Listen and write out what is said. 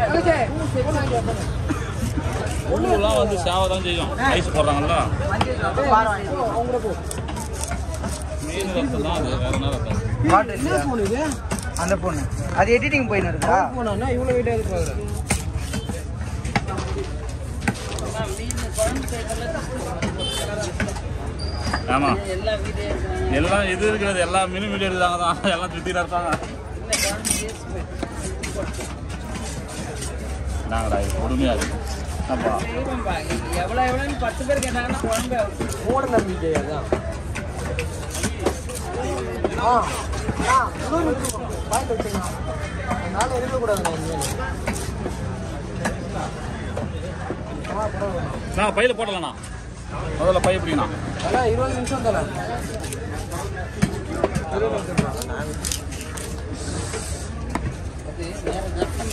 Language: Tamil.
உள்ளூர்லாம் வந்து சேவை தான் செய்யும் ஐஸ் போடுறாங்கல்ல மீன் ரத்தம் தான் அது வேற என்ன ரத்தம் வாட்டர் இல்லையா? அந்த பொண்ணு அது எடிட்டிங் போயின்னு இருக்கா ஆமா எல்லாம் இது இருக்கிறது எல்லா மீனும் வீடியோ எடுத்தாங்க தான் எல்லாம் சுத்திட்டு இருக்காங்க நாங்களா இது கொடுமையா இருக்கு அப்பா எவ்வளவு எவ்வளவுன்னு பத்து பேர் கேட்டாங்கன்னா குழம்பு மூட நம்பிக்கை அதான் ஆ ஆ இன்னொரு பாயிண்ட் வச்சுங்க நானும் இருக்கக்கூடாது நான் பையில போடலண்ணா முதல்ல பை எப்படிண்ணா அதான் இருபது நிமிஷம் தானே அது நேரம் கஷ்டம்